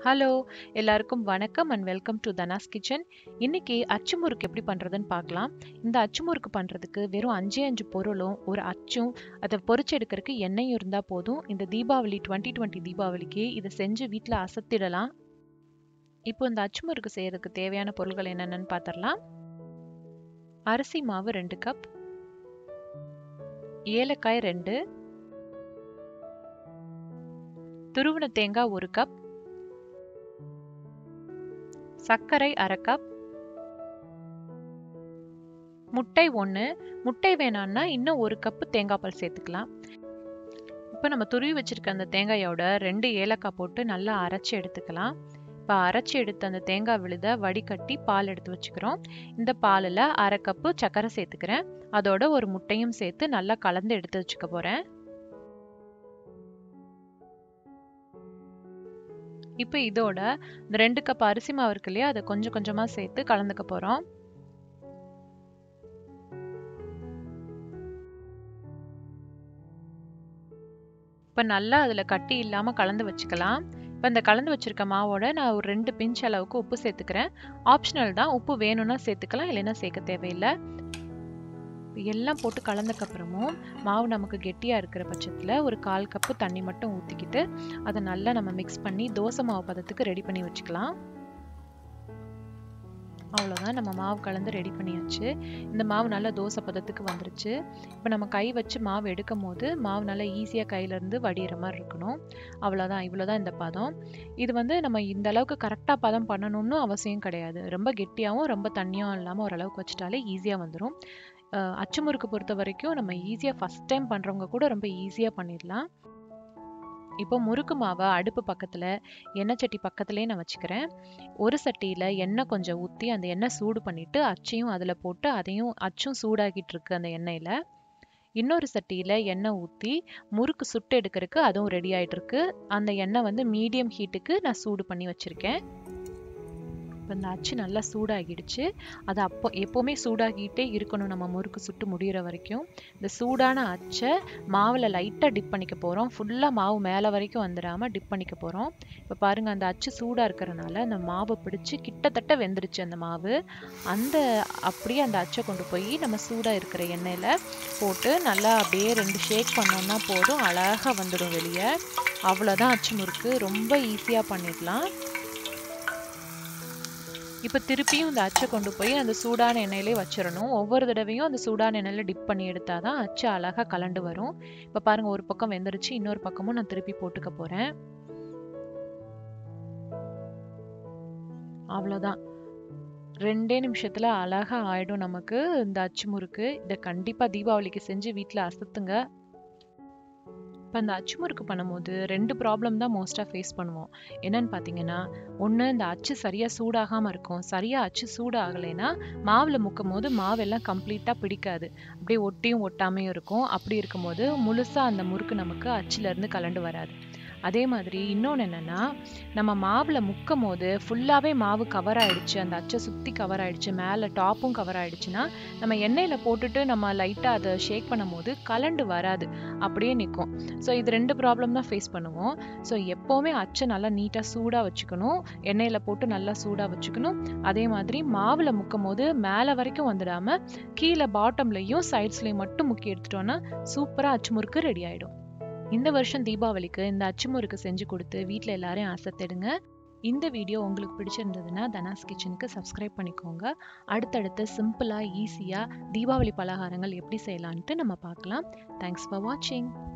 hello எல்லாருக்கும் வணக்கம் and welcome to Dhana's kitchen இன்னைக்கு அச்சு முறுக்கு எப்படி பண்ணுறதுன்னு பார்க்கலாம் இந்த அச்சு முறுக்கு பண்ணுறதுக்கு வெறும் அஞ்சே அஞ்சு பொருளும் ஒரு அச்சும் அதை பொரிச்சு எடுக்கிறதுக்கு எண்ணெயும் இருந்தால் போதும் இந்த தீபாவளி டுவெண்ட்டி டுவெண்ட்டி தீபாவளிக்கு இதை செஞ்சு வீட்டில் அசத்திடலாம் இப்போ இந்த அச்சு முறுக்கு செய்யறதுக்கு தேவையான பொருட்கள் என்னென்னு பார்த்துடலாம் அரிசி மாவு ரெண்டு கப் ஏலக்காய் ரெண்டு துருவன தேங்காய் ஒரு கப் சர்க்கரை அரை கப் முட்டை ஒன்று முட்டை வேணான்னா இன்னும் ஒரு கப்பு தேங்காய் பால் சேர்த்துக்கலாம் இப்போ நம்ம துருவி வச்சிருக்க அந்த தேங்காயோட ரெண்டு ஏலக்காய் போட்டு நல்லா அரைச்சி எடுத்துக்கலாம் இப்போ அரைச்சி எடுத்த அந்த தேங்காய் விழுத வடிகட்டி பால் எடுத்து வச்சுக்கிறோம் இந்த பாலில் அரை கப்பு சர்க்கரை சேர்த்துக்கிறேன் அதோட ஒரு முட்டையும் சேர்த்து நல்லா கலந்து எடுத்து வச்சுக்க போகிறேன் இப்போ இதோட இந்த ரெண்டு கப் அரிசி மாவு இருக்கு இல்லையா அதை கொஞ்சம் கொஞ்சமாக சேர்த்து கலந்துக்க போகிறோம் இப்போ நல்லா அதில் கட்டி இல்லாமல் கலந்து வச்சுக்கலாம் இப்போ இந்த கலந்து வச்சிருக்க மாவோட நான் ஒரு ரெண்டு பிஞ்ச் அளவுக்கு உப்பு சேர்த்துக்கிறேன் ஆப்ஷனல் தான் உப்பு வேணும்னா சேர்த்துக்கலாம் இல்லைன்னா சேர்க்க தேவையில்லை எல்லாம் போட்டு கலந்தக்கப்புறமும் மாவு நமக்கு கெட்டியாக இருக்கிற பட்சத்தில் ஒரு கால் கப்பு தண்ணி மட்டும் ஊற்றிக்கிட்டு அதை நல்லா நம்ம மிக்ஸ் பண்ணி தோசை மாவு பதத்துக்கு ரெடி பண்ணி வச்சுக்கலாம் அவ்வளோதான் நம்ம மாவு கலந்து ரெடி பண்ணியாச்சு இந்த மாவு நல்லா தோசை பதத்துக்கு வந்துருச்சு இப்போ நம்ம கை வச்சு மாவு எடுக்கும் போது மாவு நல்லா ஈஸியாக கையிலேருந்து வடிகிற மாதிரி இருக்கணும் அவ்வளோதான் இவ்வளோதான் இந்த பதம் இது வந்து நம்ம இந்த அளவுக்கு கரெக்டாக பதம் பண்ணணும்னு அவசியம் கிடையாது ரொம்ப கெட்டியாகவும் ரொம்ப தண்ணியும் இல்லாமல் ஓரளவுக்கு வச்சுட்டாலே ஈஸியாக வந்துடும் அச்சு முறுக்கு பொறுத்த வரைக்கும் நம்ம ஈஸியாக ஃபஸ்ட் டைம் பண்ணுறவங்க கூட ரொம்ப ஈஸியாக பண்ணிடலாம் இப்போ முறுக்கு மாவை அடுப்பு பக்கத்தில் எண்ணெய் சட்டி பக்கத்துலேயே நான் வச்சுக்கிறேன் ஒரு சட்டியில் எண்ணெய் கொஞ்சம் ஊற்றி அந்த எண்ணெய் சூடு பண்ணிவிட்டு அச்சையும் அதில் போட்டு அதையும் அச்சும் சூடாகிட்டு இருக்கு அந்த எண்ணெயில் இன்னொரு சட்டியில் எண்ணெய் ஊற்றி முறுக்கு சுட்டு எடுக்கிறதுக்கு அதுவும் ரெடி ஆகிட்டு இருக்கு அந்த எண்ணெய் வந்து மீடியம் ஹீட்டுக்கு நான் சூடு பண்ணி வச்சுருக்கேன் இப்போ இந்த அச்சு நல்லா சூடாகிடுச்சு அது அப்போ எப்போவுமே சூடாகிட்டே இருக்கணும் நம்ம முறுக்கு சுட்டு முடிகிற வரைக்கும் இந்த சூடான அச்சை மாவில் லைட்டாக டிப் பண்ணிக்க போகிறோம் ஃபுல்லாக மாவு மேலே வரைக்கும் வந்துடாமல் டிப் பண்ணிக்க போகிறோம் இப்போ பாருங்கள் அந்த அச்சு சூடாக இருக்கிறனால அந்த மாவை பிடிச்சி கிட்டத்தட்ட வெந்துருச்சு அந்த மாவு அந்த அப்படியே அந்த அச்சை கொண்டு போய் நம்ம சூடாக இருக்கிற எண்ணெயில் போட்டு நல்லா அப்படியே ரெண்டு ஷேக் பண்ணோம்னா போதும் அழகாக வந்துடும் வெளியே அவ்வளோதான் அச்சு முறுக்கு ரொம்ப ஈஸியாக பண்ணிடலாம் இப்போ திருப்பியும் இந்த அச்சை கொண்டு போய் அந்த சூடான எண்ணெயிலே வச்சிடணும் ஒவ்வொரு தடவையும் அந்த சூடான எண்ணெயில் டிப் பண்ணி எடுத்தால் தான் அச்சு அழகாக கலண்டு வரும் இப்போ பாருங்கள் ஒரு பக்கம் வெந்துருச்சு இன்னொரு பக்கமும் நான் திருப்பி போட்டுக்க போகிறேன் அவ்வளோதான் ரெண்டே நிமிஷத்தில் அழகாக ஆயிடும் நமக்கு இந்த அச்சு முறுக்கு இதை கண்டிப்பாக தீபாவளிக்கு செஞ்சு வீட்டில் அசத்துங்க இப்போ அந்த அச்சு முறுக்கு பண்ணும்போது ரெண்டு ப்ராப்ளம் தான் மோஸ்ட்டாக ஃபேஸ் பண்ணுவோம் என்னன்னு பார்த்தீங்கன்னா ஒன்று இந்த அச்சு சரியாக சூடாகாமல் இருக்கும் சரியாக அச்சு சூடாகலைன்னா மாவில் முக்கும் போது மாவெல்லாம் கம்ப்ளீட்டாக பிடிக்காது அப்படியே ஒட்டியும் ஒட்டாமையும் இருக்கும் அப்படி இருக்கும்போது முழுசாக அந்த முறுக்கு நமக்கு அச்சிலேருந்து கலண்டு வராது அதே மாதிரி இன்னொன்று என்னென்னா நம்ம மாவில் முக்கும் போது ஃபுல்லாகவே மாவு கவர் ஆகிடுச்சு அந்த அச்சை சுற்றி கவர் ஆகிடுச்சு மேலே டாப்பும் கவர் ஆகிடுச்சுன்னா நம்ம எண்ணெயில் போட்டுட்டு நம்ம லைட்டாக அதை ஷேக் பண்ணும் போது கலண்டு வராது அப்படியே நிற்கும் ஸோ இது ரெண்டு ப்ராப்ளம் தான் ஃபேஸ் பண்ணுவோம் ஸோ எப்போவுமே அச்சை நல்லா நீட்டாக சூடாக வச்சுக்கணும் எண்ணெயில் போட்டு நல்லா சூடாக வச்சுக்கணும் அதே மாதிரி மாவில் முக்கும் போது மேலே வரைக்கும் வந்துடாமல் கீழே பாட்டம்லையும் சைட்ஸ்லையும் மட்டும் முக்கி எடுத்துட்டோன்னா சூப்பராக அச்சு முறுக்கு ரெடி ஆகிடும் இந்த வருஷம் தீபாவளிக்கு இந்த அச்சு முறுக்கு செஞ்சு கொடுத்து வீட்டில் எல்லாரையும் ஆசைத்திடுங்க இந்த வீடியோ உங்களுக்கு பிடிச்சிருந்ததுன்னா தனாஸ் கிச்சனுக்கு சப்ஸ்கிரைப் பண்ணிக்கோங்க அடுத்தடுத்து சிம்பிளாக ஈஸியாக தீபாவளி பலகாரங்கள் எப்படி செய்யலான்ட்டு நம்ம பார்க்கலாம் தேங்க்ஸ் ஃபார் வாட்சிங்